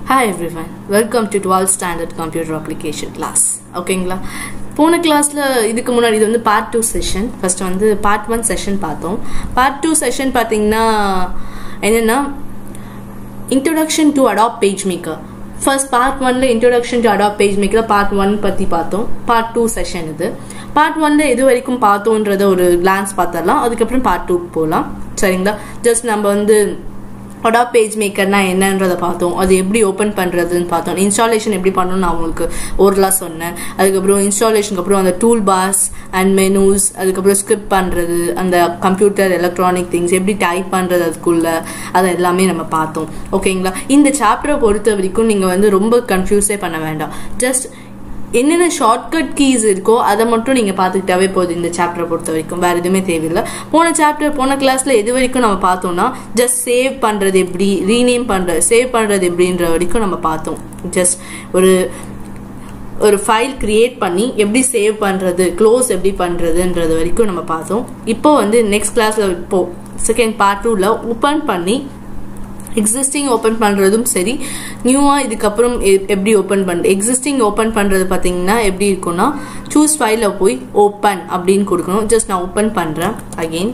Hi everyone welcome to twelfth standard computer application class ஓகேங்களா போன கிளாஸில் இதுக்கு முன்னாடி இது வந்து பார்ட் டூ செஷன் ஃபர்ஸ்ட் வந்து பார்ட் ஒன் செஷன் பார்த்தோம் பார்ட் டூ செஷன் பார்த்தீங்கன்னா என்னென்னா introduction to Adobe PageMaker first part ஒன்ல introduction to Adobe PageMaker part one பற்றி பார்த்தோம் பார்ட் டூ செஷன் இது பார்ட் ஒன்ல எது வரைக்கும் பார்த்தோன்றத ஒரு கிளான்ஸ் பார்த்துடலாம் அதுக்கப்புறம் பார்ட் டூக்கு போகலாம் சரிங்களா ஜஸ்ட் நம்ம வந்து அடாப் பேஜ் மேக்கர்னா என்னன்றதை பார்த்தோம் அது எப்படி ஓப்பன் பண்ணுறதுன்னு பார்த்தோம் இன்ஸ்டாலேஷன் எப்படி பண்ணணும்னு நான் உங்களுக்கு ஓரலாக சொன்னேன் அதுக்கப்புறம் இன்ஸ்டாலேஷனுக்கு அப்புறம் அந்த டூல் பார்ஸ் அண்ட் மெனூஸ் அதுக்கப்புறம் ஸ்கிரிப்ட் பண்ணுறது அந்த கம்ப்யூட்டர் எலக்ட்ரானிக் திங்ஸ் எப்படி டைப் பண்ணுறது அதுக்குள்ள அதை எல்லாமே நம்ம பார்த்தோம் ஓகேங்களா இந்த சாப்டரை பொறுத்த வரைக்கும் நீங்கள் வந்து ரொம்ப கன்ஃபியூஸே பண்ண வேண்டாம் ஜஸ்ட் என்னென்ன ஷார்ட்கட் கீஸ் இருக்கோ அதை மட்டும் நீங்கள் பார்த்துக்கிட்டாவே போதும் இந்த சாப்டரை பொறுத்த வரைக்கும் வேறு எதுவுமே தேவையில்லை போன சாப்டர் போன கிளாஸில் எது வரைக்கும் நம்ம பார்த்தோம்னா ஜஸ்ட் சேவ் பண்ணுறது எப்படி ரீநேம் பண்ணுறது சேவ் பண்ணுறது எப்படின்ற வரைக்கும் நம்ம பார்த்தோம் ஜஸ்ட் ஒரு ஒரு ஃபைல் கிரியேட் பண்ணி எப்படி சேவ் பண்ணுறது க்ளோஸ் எப்படி பண்ணுறதுன்றது வரைக்கும் நம்ம பார்த்தோம் இப்போ வந்து நெக்ஸ்ட் கிளாஸில் இப்போ செகண்ட் பார்ட் டூவில் ஓப்பன் பண்ணி எக்ஸிஸ்டிங் ஓப்பன் பண்ணுறதும் சரி நியூவாக இதுக்கப்புறம் எப்படி ஓப்பன் பண்ணுறது எக்ஸிஸ்டிங் ஓப்பன் பண்ணுறது பார்த்தீங்கன்னா எப்படி இருக்கும்னா சூஸ் ஃபைலில் போய் ஓப்பன் அப்படின்னு கொடுக்கணும் ஜஸ்ட் நான் ஓப்பன் பண்ணுறேன் அகெயின்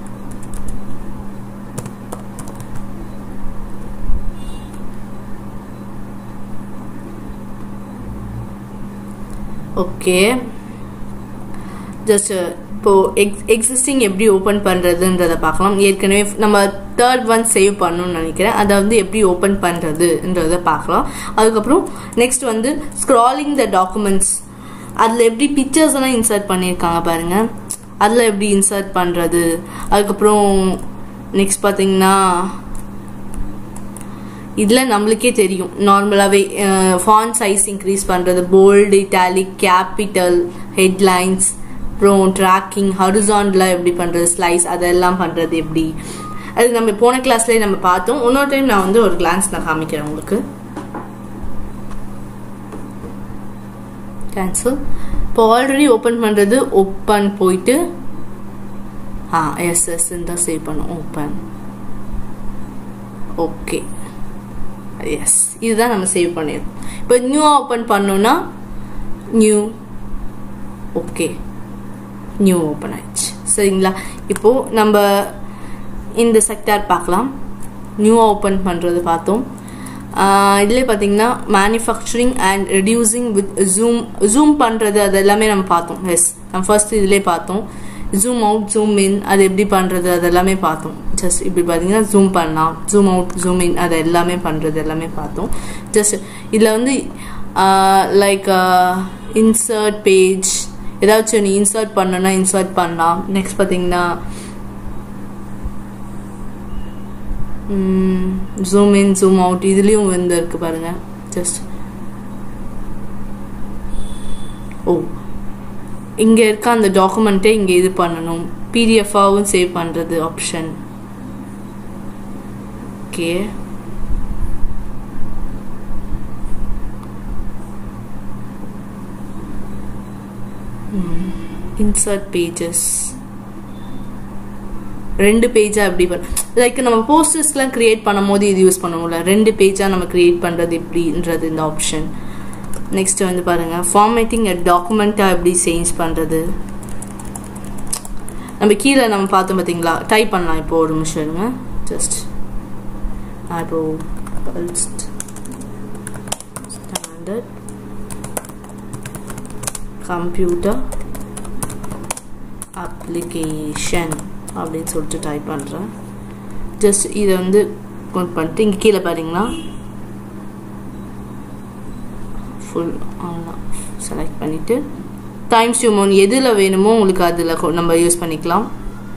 ஓகே ஜஸ்ட் இப்போ எக்ஸ் எக்ஸிஸ்டிங் எப்படி ஓப்பன் பண்ணுறதுன்றதை பார்க்கலாம் ஏற்கனவே நம்ம தேர்ட் ஒன் சேவ் பண்ணணும்னு நினைக்கிறேன் அதை வந்து எப்படி ஓப்பன் பண்ணுறதுன்றதை பார்க்கலாம் அதுக்கப்புறம் நெக்ஸ்ட் வந்து ஸ்க்ராலிங் த டாக்குமெண்ட்ஸ் அதில் எப்படி பிக்சர்ஸ் எல்லாம் இன்சர்ட் பண்ணியிருக்காங்க பாருங்கள் அதில் எப்படி இன்சர்ட் பண்ணுறது அதுக்கப்புறம் நெக்ஸ்ட் பார்த்தீங்கன்னா இதில் நம்மளுக்கே தெரியும் நார்மலாகவே ஃபான் சைஸ் இன்க்ரீஸ் பண்ணுறது போல்டு இட்டாலிக் கேபிட்டல் ஹெட்லைன்ஸ் அப்புறம் ட்ராக்கிங் ஹரிசான்ல எப்படி பண்ணுறது ஸ்லைஸ் அதெல்லாம் பண்ணுறது எப்படி அது நம்ம போன கிளாஸ்லேயே நம்ம பார்த்தோம் இன்னொரு டைம் நான் வந்து ஒரு கிளான்ஸ் நான் காமிக்கிறேன் உங்களுக்கு கேன்சல் இப்போ ஆல்ரெடி ஓப்பன் பண்ணுறது ஓப்பன் போயிட்டு ஆ எஸ் எஸ் தான் சேவ் பண்ணும் ஓப்பன் ஓகே எஸ் இதுதான் நம்ம சேவ் பண்ணியிருக்கோம் இப்போ நியூவாக ஓப்பன் பண்ணோன்னா நியூ ஓகே நியூ ஓப்பன் ஆயிடுச்சு சரிங்களா இப்போது நம்ம இந்த செக்டார் பார்க்கலாம் நியூவாக ஓப்பன் பண்ணுறது பார்த்தோம் இதில் பார்த்தீங்கன்னா manufacturing and reducing with zoom zoom பண்ணுறது அது எல்லாமே நம்ம பார்த்தோம் எஸ் நம்ம ஃபர்ஸ்ட் இதிலே பார்த்தோம் ஜூம் அவுட் ஜூம் இன் அது எப்படி பண்ணுறது அது எல்லாமே பார்த்தோம் ஜஸ்ட் இப்படி பார்த்தீங்கன்னா ஜூம் பண்ணலாம் ஜூம் அவுட் ஜூம் இன் அது எல்லாமே பண்ணுறது எல்லாமே பார்த்தோம் ஜஸ்ட் இதில் வந்து லைக் இன்சர்ட் பேஜ் ஏதாச்சும் நீ இன்சர்ட் பண்ணனா இன்சர்ட் பண்ணலாம் நெக்ஸ்ட் பார்த்தீங்கன்னா ஜூம் இன் ஜூம் அவுட் இதுலேயும் வந்து இருக்கு பாருங்க ஜஸ்ட் ஓ இங்கே இருக்க அந்த டாக்குமெண்ட்டே இங்கே இது பண்ணணும் பிடிஎஃபாகவும் சேவ் பண்ணுறது ஆப்ஷன் ஓகே இன்சர்ட் பேஜஸ் ரெண்டு பேஜாக எப்படி பண்ண லைக் நம்ம போஸ்டர்ஸ்லாம் க்ரியேட் பண்ணும் போது இது யூஸ் பண்ணுவோம்ல ரெண்டு பேஜாக நம்ம க்ரியேட் பண்ணுறது எப்படின்றது இந்த ஆப்ஷன் நெக்ஸ்ட் வந்து பாருங்கள் ஃபார்மேட்டிங் டாக்குமெண்ட்டாக எப்படி சேஞ்ச் பண்ணுறது நம்ம கீழே நம்ம பார்த்தோம் பார்த்தீங்களா டைப் பண்ணலாம் இப்போ ஒரு நிமிஷம் இருங்க ஜஸ்ட் நான் இப்போ ஸ்டாண்டர்ட் கம்ப்யூட்டர் அப்ளிகேஷன் அப்படின்னு சொல்லிட்டு டைப் பண்ணுறேன் ஜஸ்ட் இதை வந்து கொண்டு பண்ணிட்டு இங்கே கீழே பாருங்களா ஃபுல் ஆன்லாம் செலக்ட் பண்ணிவிட்டு டைம்ஸ் டியூமோன் எதில் வேணுமோ உங்களுக்கு அதில் நம்ம யூஸ் பண்ணிக்கலாம்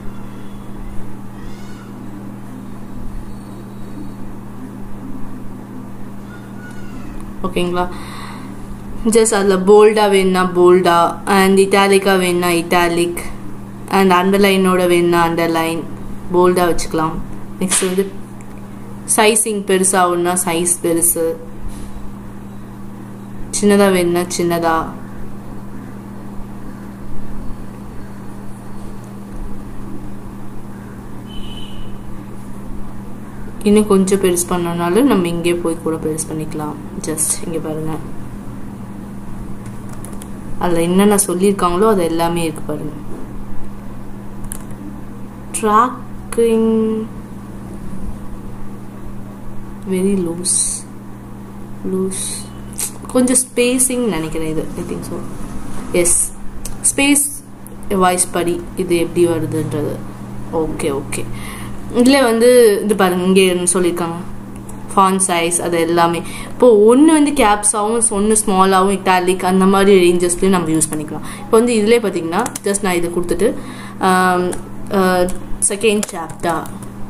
ஓகேங்களா ஜஸ்ட் அதில் போல்டாக வேணுன்னா போல்டா அண்ட் இட்டாலிக்காக வேணுன்னா இட்டாலிக் அண்ட் அண்டர்லைனோட வேணுன்னா அண்டர்லைன் போல்டாக வச்சுக்கலாம் நெக்ஸ்ட் வந்து சைஸிங் பெருசாகுன்னா சைஸ் பெருசு சின்னதாக வேணுன்னா சின்னதாக இன்னும் கொஞ்சம் பெருசு பண்ணனாலும் நம்ம இங்கே போய் கூட பெருசு பண்ணிக்கலாம் ஜஸ்ட் இங்கே பாருங்கள் அதில் என்னென்ன சொல்லியிருக்காங்களோ அது எல்லாமே இருக்கு பாருங்க ட்ராக்கிங் வெரி லூஸ் லூஸ் கொஞ்சம் ஸ்பேஸிங் நினைக்கிறேன் இது ஐ திங்க் ஸோ எஸ் ஸ்பேஸ் வாய்ஸ் படி இது எப்படி வருதுன்றது ஓகே ஓகே இதில் வந்து இது பாருங்க இங்கே சொல்லியிருக்காங்க ஃபான் சைஸ் அது எல்லாமே இப்போது ஒன்று வந்து கேப்ஸாகவும் ஒன்று ஸ்மாலாகவும் இட்டாலிக் அந்த மாதிரி ரேஞ்சஸ்லையும் நம்ம யூஸ் பண்ணிக்கலாம் இப்போ வந்து இதிலே பார்த்தீங்கன்னா ஜஸ்ட் நான் இதை கொடுத்துட்டு செகண்ட் சாப்டர்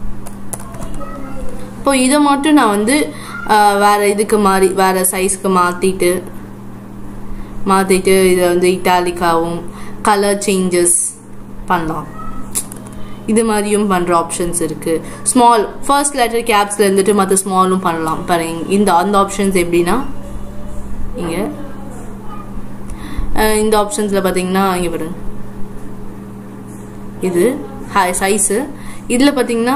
இப்போ இதை மட்டும் நான் வந்து வேறு இதுக்கு மாறி வேறு சைஸ்க்கு மாற்றிட்டு மாற்றிட்டு இதை வந்து இட்டாலிக்காகவும் கலர் சேஞ்சஸ் பண்ணலாம் இது மாதிரியும் பண்ணுற ஆப்ஷன்ஸ் இருக்குது ஸ்மால் ஃபர்ஸ்ட் லெட்டர் கேப்ஸில் இருந்துட்டு மற்ற ஸ்மாலும் பண்ணலாம் பாருங்க இந்த அந்த ஆப்ஷன்ஸ் எப்படின்னா இங்கே இந்த ஆப்ஷன்ஸில் பார்த்தீங்கன்னா இங்கே பாருங்க இது ஹாய் சைஸு இதில் பார்த்தீங்கன்னா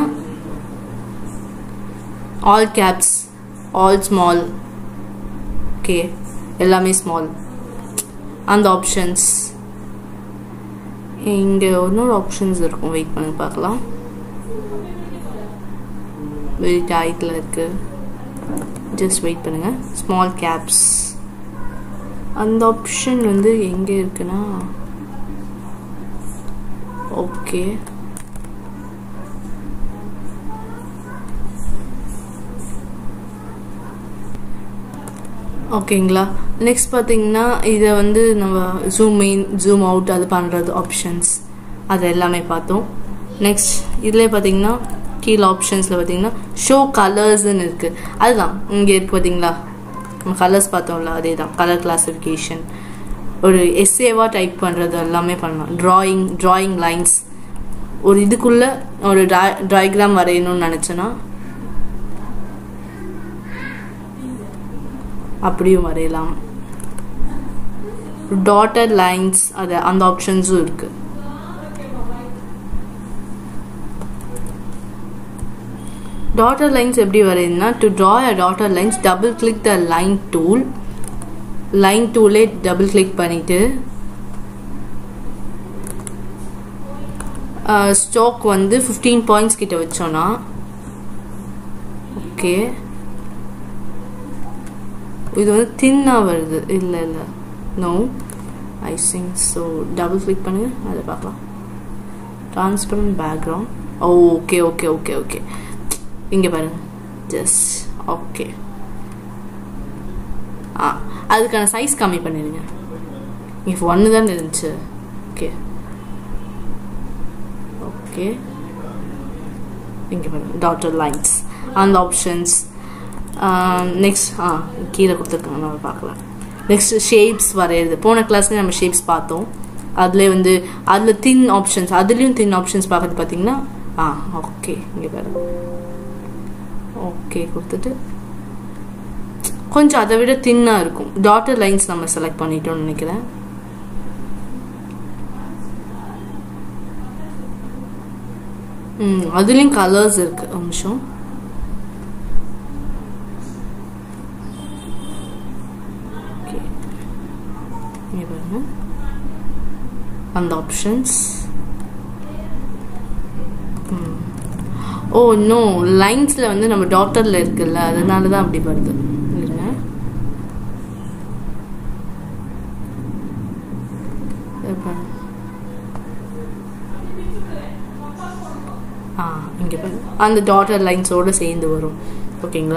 all caps all small okay எல்லாமே ஸ்மால் அந்த ஆப்ஷன்ஸ் இங்கே இன்னொரு ஆப்ஷன்ஸ் இருக்கும் வெயிட் பண்ணி பார்க்கலாம் வெரி டைட்டில் இருக்கு ஜஸ்ட் வெயிட் பண்ணுங்க ஸ்மால் கேப்ஸ் அந்த ஆப்ஷன் வந்து எங்கே இருக்குன்னா ஓகே ஓகேங்களா நெக்ஸ்ட் பார்த்தீங்கன்னா இதை வந்து நம்ம ஜூம் இன் ஜூம் அவுட் அது பண்ணுறது ஆப்ஷன்ஸ் அது எல்லாமே பார்த்தோம் நெக்ஸ்ட் இதில் பார்த்தீங்கன்னா கீழே ஆப்ஷன்ஸில் பார்த்தீங்கன்னா ஷோ கலர்ஸ்ன்னு இருக்குது அதுதான் இங்கே இருக்குது பார்த்தீங்களா நம்ம கலர்ஸ் பார்த்தோம்ல அதே தான் கலர் கிளாஸிஃபிகேஷன் ஒரு எஸ்ஏவாக டைப் பண்ணுறது எல்லாமே பண்ணலாம் ட்ராயிங் ட்ராயிங் லைன்ஸ் ஒரு இதுக்குள்ளே ஒரு ட்ரா ட்ராய்கிராம் வரையணும்னு நினச்சேன்னா அப்படியும் வரையலாம் டாட்டர் லைன்ஸ் அது அந்த ஆப்ஷன்ஸும் இருக்கு டாட்டர் லைன்ஸ் எப்படி வரையுதுன்னா to draw a dotted lines double click the line tool line டூலே டபுள் கிளிக் பண்ணிட்டு ஸ்டாக் வந்து ஃபிஃப்டீன் பாயிண்ட்ஸ் கிட்ட வச்சோன்னா ஓகே இது வந்து தின்னாக வருது இல்லை இல்லை நோ ஐசிங் ஸோ டபுள் கிளிக் பண்ணுங்க அதை பார்க்கலாம் transparent background oh okay okay okay okay இங்கே பாருங்க ஜஸ்ட் ஓகே ஆ அதுக்கான சைஸ் கம்மி பண்ணிடுங்க இங்கே ஒன்று தான் இருந்துச்சு ஓகே ஓகே இங்கே பாருங்க டாட்டர் லைன்ஸ் அந்த ஆப்ஷன்ஸ் நெக்ஸ்ட் ஆ கீழே கொடுத்துருக்காங்க நம்ம பார்க்கலாம் நெக்ஸ்ட் ஷேப்ஸ் வரையிறது போன கிளாஸ்லேயே நம்ம ஷேப்ஸ் பார்த்தோம் அதில் வந்து அதில் தின் ஆப்ஷன்ஸ் அதுலேயும் தின் ஆப்ஷன்ஸ் பார்க்குறது பார்த்தீங்கன்னா ஆ ஓகே இங்கே பாருங்க ஓகே கொடுத்துட்டு கொஞ்சம் அதை விட தின்னாக இருக்கும் டாட்டர் லைன்ஸ் நம்ம செலக்ட் பண்ணிட்டோம்னு நினைக்கிறேன் ம் அதுலேயும் கலர்ஸ் இருக்கு ஒரு நிமிஷம் இங்கே பாருங்க அந்த ஆப்ஷன்ஸ் ஓ இன்னும் லைன்ஸில் வந்து நம்ம டாக்டரில் இருக்குல்ல அதனால தான் அப்படி வருது இருங்க ஆ இங்கே பாருங்க அந்த டாட்டர் லைன்ஸோடு சேர்ந்து வரும் ஓகேங்களா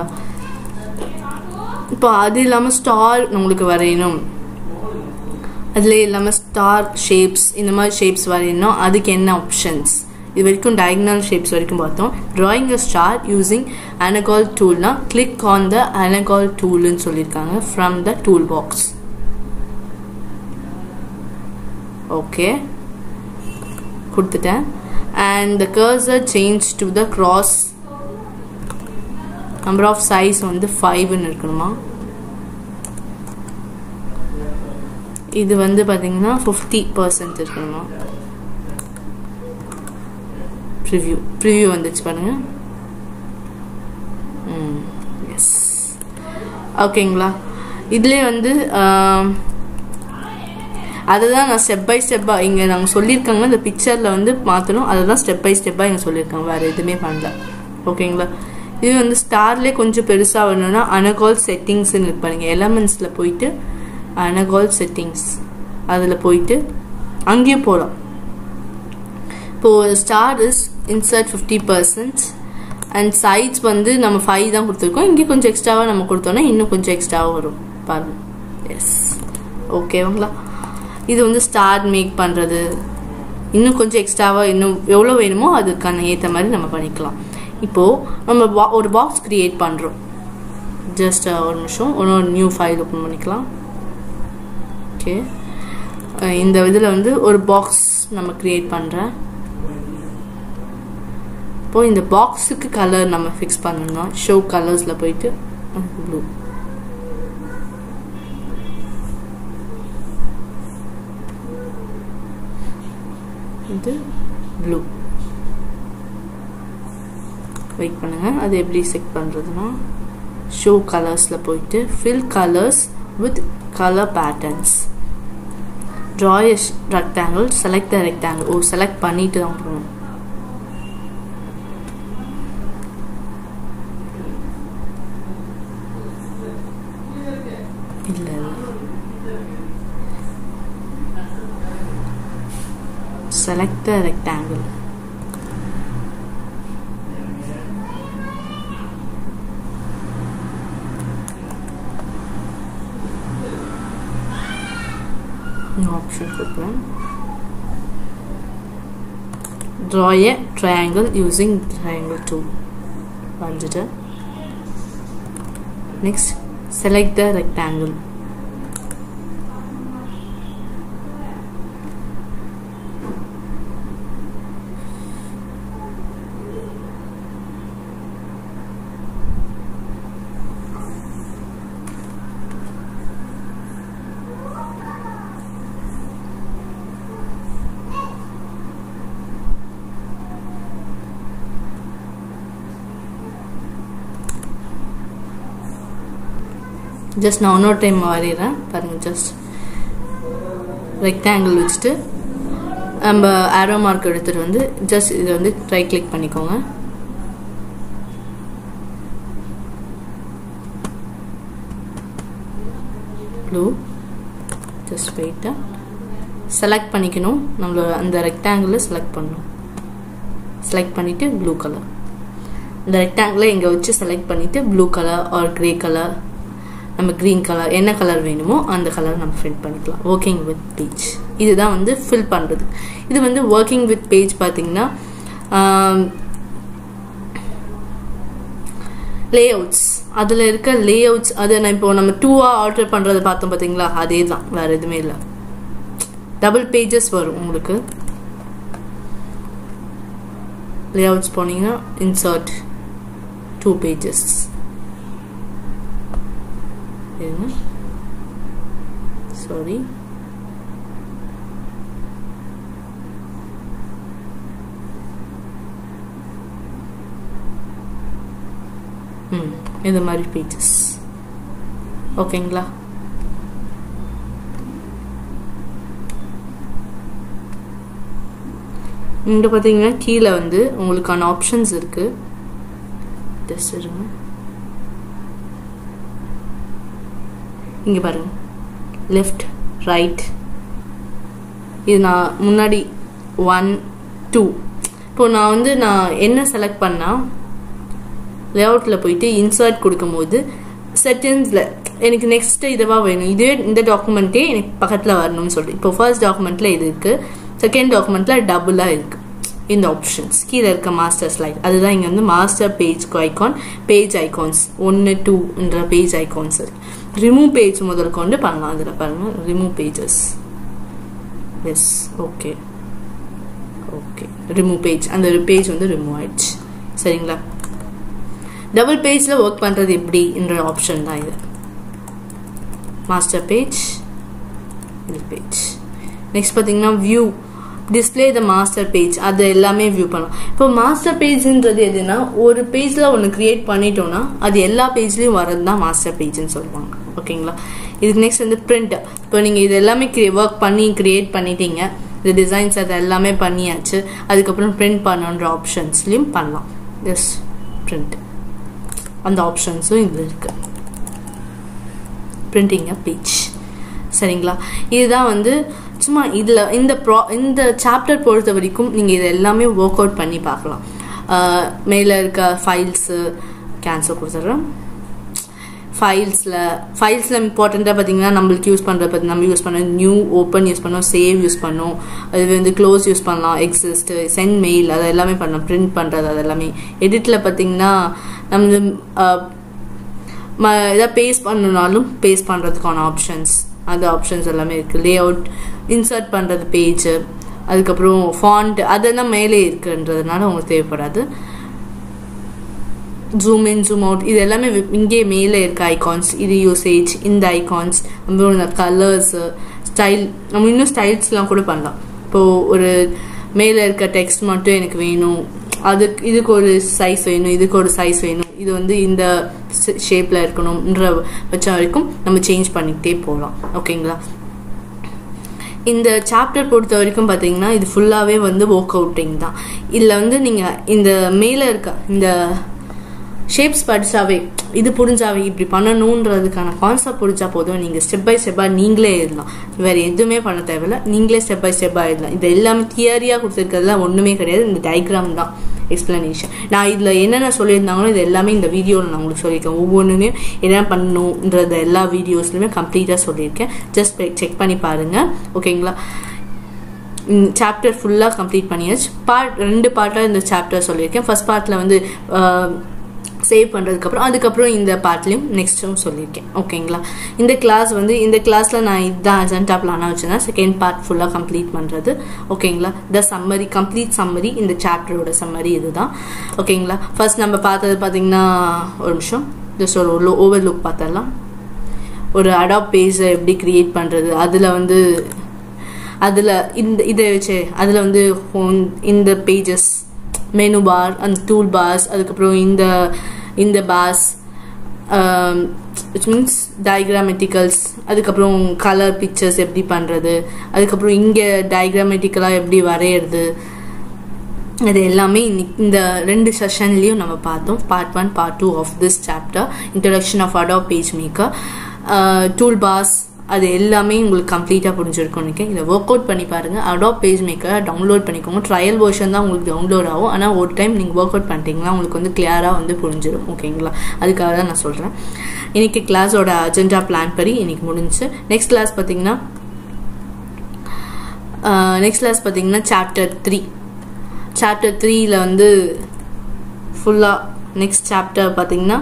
இப்போ அது இல்லாமல் ஸ்டார் உங்களுக்கு வரையணும் அதில் இல்லாமல் ஸ்டார் ஷேப்ஸ் இந்த மாதிரி ஷேப்ஸ் வரையணும் அதுக்கு என்ன ஆப்ஷன்ஸ் இது வரைக்கும் டயக்னல் ஷேப்ஸ் வரைக்கும் பார்த்தோம் ட்ராயிங் அ ஸ்டார் யூஸிங் அனகால் டூல்னா கிளிக் ஆன் த அனகால் டூல்னு சொல்லியிருக்காங்க from the tool box okay கொடுத்துட்டேன் and the cursor change to the cross number of size வந்து ஃபைவ்னு இருக்கணுமா இது வந்து பார்த்தீங்கன்னா ஃபிஃப்டி பர்சன்ட் இருக்கணுமா ப்ரிவ்யூ ப்ரிவ்யூ வந்துச்சு பாருங்க ஓகேங்களா இதுலேயே வந்து அதை தான் நான் ஸ்டெப் பை ஸ்டெப்பாக இங்கே நாங்கள் சொல்லியிருக்காங்க இந்த பிக்சரில் வந்து மாற்றணும் அதை தான் ஸ்டெப் பை ஸ்டெப்பாக இங்கே சொல்லியிருக்காங்க வேறு எதுவுமே பண்ணல ஓகேங்களா இது வந்து ஸ்டார்லேயே கொஞ்சம் பெருசாக வரணும்னா அனகால் செட்டிங்ஸ்னு இருப்பாங்க எலமெண்ட்ஸில் போயிட்டு அனகால் செட்டிங்ஸ் அதில் போயிட்டு அங்கேயும் போகலாம் இப்போது star is insert fifty percent and sides வந்து நம்ம ஃபைவ் தான் கொடுத்துருக்கோம் இங்கே கொஞ்சம் எக்ஸ்ட்ராவாக நம்ம கொடுத்தோன்னா இன்னும் கொஞ்சம் எக்ஸ்ட்ராவாக வரும் பாருங்க எஸ் ஓகேங்களா இது வந்து ஸ்டார் மேக் பண்ணுறது இன்னும் கொஞ்சம் எக்ஸ்ட்ராவாக இன்னும் எவ்வளோ வேணுமோ அதுக்கான ஏற்ற மாதிரி நம்ம பண்ணிக்கலாம் இப்போது நம்ம ஒரு பாக்ஸ் க்ரியேட் பண்ணுறோம் ஜஸ்ட் ஒரு நிமிஷம் ஒரு நியூ ஃபைல் ஓப்பன் பண்ணிக்கலாம் ஓகே இந்த இதில் வந்து ஒரு பாக்ஸ் நம்ம க்ரியேட் பண்ணுறேன் இப்போது இந்த பாக்ஸுக்கு கலர் நம்ம ஃபிக்ஸ் பண்ணணும்னா ஷோ கலர்ஸில் போயிட்டு ப்ளூ இது ப்ளூ வெயிட் பண்ணுங்கள் அது எப்படி செக் பண்ணுறதுன்னா ஷோ கலர்ஸில் போயிட்டு fill colours with colour patterns draw a rectangle select the rectangle oh select பண்ணிட்டு தான் போகணும் இல்லை இல்லை select the rectangle. option கொடுக்குறேன் draw a triangle using triangle tool வரைஞ்சிட்டு next select the rectangle just நான் இன்னொரு டைம் வரைகிறேன் பாருங்கள் ஜஸ்ட் ரெக்டாங்கிள் வச்சுட்டு நம்ம ஆரோ மார்க் எடுத்துகிட்டு வந்து ஜஸ்ட் இதை வந்து ரைட் கிளிக் பண்ணிக்கோங்க ப்ளூ ஜஸ்ட் வெயிட்டாக செலக்ட் பண்ணிக்கணும் நம்மளோட அந்த ரெக்டாங்கிளை செலக்ட் பண்ணணும் செலக்ட் பண்ணிவிட்டு ப்ளூ கலர் இந்த ரெக்டாங்கிளை இங்கே வச்சு செலக்ட் பண்ணிவிட்டு blue colour or grey colour நம்ம க்ரீன் கலர் என்ன கலர் வேணுமோ அந்த கலர் நம்ம ஃபில் பண்ணிக்கலாம் ஒர்க்கிங் வித் பேஜ் இதுதான் வந்து ஃபில் பண்ணுறது இது வந்து ஒர்க்கிங் வித் பேஜ் பார்த்தீங்கன்னா லே அவுட்ஸ் அதில் இருக்க லே அவுட்ஸ் அதை நான் இப்போ நம்ம டூவாக ஆர்டர் பண்ணுறது பார்த்தோம் பார்த்தீங்களா அதே தான் வேறு எதுவுமே இல்லை டபுள் பேஜஸ் வரும் உங்களுக்கு லே அவுட்ஸ் போனீங்கன்னா இன்சர்ட் டூ பேஜஸ் இருங்க சாரி ம் இது மாதிரி பேஜஸ் ஓகேங்களா இங்கே பார்த்தீங்கன்னா கீழே வந்து உங்களுக்கான ஆப்ஷன்ஸ் இருக்குது ஜஸ்ட் இருங்க இங்கே பாருங்க லெஃப்ட் ரைட் இது நான் முன்னாடி ஒன் டூ இப்போ நான் வந்து நான் என்ன செலக்ட் பண்ணால் லேஅவுட்டில் போயிட்டு இன்சர்ட் கொடுக்கும்போது செட்டிங்ஸில் எனக்கு நெக்ஸ்ட் இதுவாக வேணும் இதே இந்த டாக்குமெண்ட்டே எனக்கு பக்கத்தில் வரணும்னு சொல்லி இப்போ ஃபர்ஸ்ட் டாக்குமெண்ட்டில் இது இருக்குது செகண்ட் டாக்குமெண்ட்டில் டபுளாக இருக்குது இந்த ஆப்ஷன்ஸ் கீழே இருக்க மாஸ்டர் ஸ்லைட் அதுதான் இங்கே வந்து master page icon page icons ஒன்று டூன்ற பேஜ் ஐகான்ஸ் இருக்கு ரிமூவ் பேஜ் முதல் கொண்டு பண்ணலாம் அதில் பாருங்கள் remove pages yes okay okay remove page அந்த பேஜ் வந்து ரிமூவ் ஆயிடுச்சு சரிங்களா டபுள் பேஜில் ஒர்க் பண்ணுறது எப்படின்ற ஆப்ஷன் தான் இது மாஸ்டர் பேஜ் இது பேஜ் நெக்ஸ்ட் பார்த்தீங்கன்னா view display the master page அது எல்லாமே வியூ பண்ணலாம் இப்போ மாஸ்டர் பேஜ்ன்றது எதுனா ஒரு பேஜில் ஒன்று கிரியேட் பண்ணிட்டோம்னா அது எல்லா பேஜ்லேயும் வரது தான் மாஸ்டர் பேஜ்னு சொல்லுவாங்க ஓகேங்களா இதுக்கு நெக்ஸ்ட் வந்து பிரிண்ட் இப்போ நீங்கள் இது எல்லாமே ஒர்க் பண்ணி கிரியேட் பண்ணிட்டீங்க இந்த டிசைன்ஸ் அது எல்லாமே பண்ணியாச்சு அதுக்கப்புறம் பிரிண்ட் பண்ணுன்ற ஆப்ஷன்ஸ்லையும் பண்ணலாம் எஸ் பிரிண்ட் அந்த ஆப்ஷன்ஸும் இதில் இருக்கு பிரிண்டிங் அ பேஜ் சரிங்களா இதுதான் வந்து சும்மா இதில் இந்த ப்ரா இந்த சாப்டர் பொறுத்த வரைக்கும் நீங்கள் இது எல்லாமே ஒர்க் அவுட் பண்ணி பார்க்கலாம் மேலே இருக்க ஃபைல்ஸு கேன்சல் கொடுத்துட்றேன் ஃபைல்ஸில் ஃபைல்ஸில் இம்பார்ட்டண்ட்டாக பார்த்தீங்கன்னா நம்மளுக்கு யூஸ் பண்ணுறது பார்த்து நம்ம யூஸ் பண்ணோம் நியூ ஓப்பன் யூஸ் பண்ணோம் சேவ் யூஸ் பண்ணோம் அது வந்து க்ளோஸ் யூஸ் பண்ணலாம் எக்ஸிஸ்ட் சென்ட் மெயில் அது எல்லாமே பண்ணலாம் பிரிண்ட் பண்ணுறது அது எல்லாமே எடிட்டில் பார்த்தீங்கன்னா நம்ம ம எதாவது பேஸ்ட் பண்ணணுனாலும் பேஸ்ட் பண்ணுறதுக்கான ஆப்ஷன்ஸ் அந்த ஆப்ஷன்ஸ் எல்லாமே இருக்குது லே அவுட் இன்சர்ட் பண்ணுறது பேஜு அதுக்கப்புறம் ஃபாண்ட் அதெல்லாம் மேலே இருக்குன்றதுனால உங்களுக்கு தேவைப்படாது ஜூம் இன் ஜூம் அவுட் இது எல்லாமே இங்கே மேலே இருக்க ஐகான்ஸ் இது யூசேஜ் இந்த ஐகான்ஸ் அப்புறம் இந்த கலர்ஸு ஸ்டைல் நம்ம இன்னும் ஸ்டைல்ஸ்லாம் கூட பண்ணலாம் இப்போது ஒரு மேலே இருக்க டெக்ஸ்ட் மட்டும் எனக்கு வேணும் அதுக்கு இதுக்கு ஒரு சைஸ் வேணும் இதுக்கு ஒரு சைஸ் வேணும் இது வந்து இந்த ஷேப்பில் இருக்கணும்ன்ற பட்சம் வரைக்கும் நம்ம சேஞ்ச் பண்ணிக்கிட்டே போகலாம் ஓகேங்களா இந்த சாப்டர் பொறுத்த வரைக்கும் பார்த்தீங்கன்னா இது ஃபுல்லாகவே வந்து ஒர்க் அவுட்டிங் தான் இதில் வந்து நீங்கள் இந்த மேலே இருக்க இந்த ஷேப்ஸ் படிச்சாவே இது புரிஞ்சாவே இப்படி பண்ணணுன்றதுக்கான கான்செப்ட் புரிஞ்சா போதும் நீங்கள் ஸ்டெப் பை ஸ்டெப்பாக நீங்களே எழுதலாம் வேறு எதுவுமே பண்ண தேவையில்ல நீங்களே ஸ்டெப் பை ஸ்டெப்பாக எழுதலாம் இது எல்லாமே தியரியாக கொடுத்துருக்கிறதுலாம் ஒன்றுமே கிடையாது இந்த டயக்ராம் தான் எக்ஸ்பிளனேஷன் நான் இதில் என்னென்ன சொல்லியிருந்தாங்களோ இது எல்லாமே இந்த வீடியோவில் நான் உங்களுக்கு சொல்லியிருக்கேன் ஒவ்வொன்றுமே என்ன பண்ணணுன்றத எல்லா வீடியோஸ்லையுமே கம்ப்ளீட்டாக சொல்லியிருக்கேன் ஜஸ்ட் செக் பண்ணி பாருங்கள் ஓகேங்களா சாப்டர் ஃபுல்லாக கம்ப்ளீட் பண்ணியாச்சு பார்ட் ரெண்டு பார்ட்டாக இந்த சாப்டர் சொல்லியிருக்கேன் ஃபர்ஸ்ட் பார்ட்டில் வந்து சேவ் பண்ணுறதுக்கப்புறம் அதுக்கப்புறம் இந்த பார்ட்லேயும் நெக்ஸ்ட்டும் சொல்லியிருக்கேன் ஓகேங்களா இந்த கிளாஸ் வந்து இந்த கிளாஸில் நான் இதுதான் அஜெண்டா பிளானாக வச்சுருந்தேன் செகண்ட் பார்ட் ஃபுல்லாக கம்ப்ளீட் பண்ணுறது ஓகேங்களா த சம்மரி கம்ப்ளீட் சம்மரி இந்த சாப்டரோட சம்மரி இதுதான் ஓகேங்களா ஃபர்ஸ்ட் நம்ம பார்த்தது பார்த்தீங்கன்னா ஒரு நிமிஷம் ஜஸ்ட் ஒரு ஓவர் லுக் பார்த்தரலாம் ஒரு அடாப் பேஜை எப்படி க்ரியேட் பண்ணுறது அதில் வந்து அதில் இந்த இதை வச்சு அதில் வந்து இந்த பேஜஸ் மெனு பார் அந்த டூல் பார்ஸ் அதுக்கப்புறம் இந்த இந்த பார்ஸ் இட்ஸ் மீன்ஸ் டயக்ராமெட்டிக்கல்ஸ் அதுக்கப்புறம் கலர் பிக்சர்ஸ் எப்படி பண்ணுறது அதுக்கப்புறம் இங்கே டயக்ராமெட்டிக்கலாக எப்படி வரைகிறது அது எல்லாமே இந்த ரெண்டு செஷன்லேயும் நம்ம பார்த்தோம் part one part two of this chapter introduction of Adobe page maker tool பாஸ் அது எல்லாமே உங்களுக்கு கம்ப்ளீட்டாக புரிஞ்சிருக்கும் நினைக்கிறேன் இதை ஒர்க் அவுட் பண்ணி பாருங்கள் அடாப் பேஜ் மேக்கரை டவுன்லோட் பண்ணிக்கோங்க ட்ரையல் வெர்ஷன் தான் உங்களுக்கு டவுன்லோட் ஆகும் ஆனால் ஒரு டைம் நீங்கள் ஒர்க் அவுட் பண்ணிட்டீங்கன்னா உங்களுக்கு வந்து கிளியராக வந்து புரிஞ்சிடும் ஓகேங்களா அதுக்காக தான் நான் சொல்கிறேன் இன்றைக்கி கிளாஸோட அஜெண்டா பிளான் படி இன்றைக்கி முடிஞ்சு நெக்ஸ்ட் கிளாஸ் பார்த்தீங்கன்னா நெக்ஸ்ட் கிளாஸ் பார்த்தீங்கன்னா சாப்டர் த்ரீ சாப்டர் த்ரீயில் வந்து ஃபுல்லாக நெக்ஸ்ட் சாப்டர் பார்த்தீங்கன்னா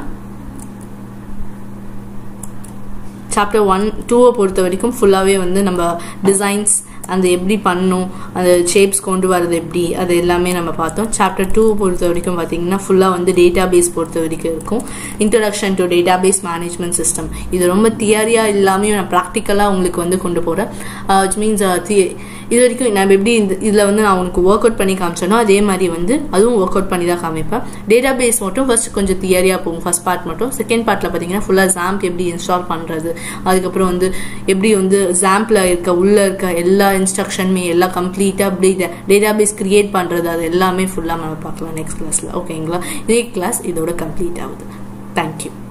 சாப்டர் ஒன் டூவை பொறுத்த வரைக்கும் ஃபுல்லாகவே வந்து நம்ம டிசைன்ஸ் அந்த எப்படி பண்ணணும் அந்த ஷேப்ஸ் கொண்டு வரது எப்படி அது எல்லாமே நம்ம பார்த்தோம் சாப்டர் டூ பொறுத்த வரைக்கும் பார்த்தீங்கன்னா ஃபுல்லாக வந்து டேட்டா பேஸ் பொறுத்த வரைக்கும் இருக்கும் introduction to database management system இது ரொம்ப தியரியாக இல்லாமல் நான் ப்ராக்டிக்கலாக உங்களுக்கு வந்து கொண்டு போகிறேன் விச் மீன்ஸ் இது வரைக்கும் நம்ம எப்படி இந்த இதில் வந்து நான் உனக்கு ஒர்க் அவுட் பண்ணி காமிச்சேனோ அதே மாதிரி வந்து அதுவும் ஒர்க் அவுட் பண்ணி தான் காமிப்பேன் டேட்டா பேஸ் மட்டும் ஃபர்ஸ்ட் கொஞ்சம் தியரியாக போகும் ஃபர்ஸ்ட் பார்ட் மட்டும் செகண்ட் பார்ட்டில் பார்த்தீங்கன்னா ஃபுல்லாக ஜாம்ப் எப்படி இன்ஸ்டால் பண்ணுறது அதுக்கப்புறம் வந்து எப்படி வந்து ஜாம்பில் இருக்க உள்ளே இருக்க எல்லா இன்ஸ்ட்ரக்ஷனுமே எல்லாம் கம்ப்ளீட்டாக அப்படி டேட்டா பேஸ் கிரியேட் பண்ணுறது அது எல்லாமே ஃபுல்லாக நம்ம பார்க்கலாம் நெக்ஸ்ட் கிளாஸில் ஓகேங்களா இதே கிளாஸ் இதோட கம்ப்ளீட் ஆகுது தேங்க்யூ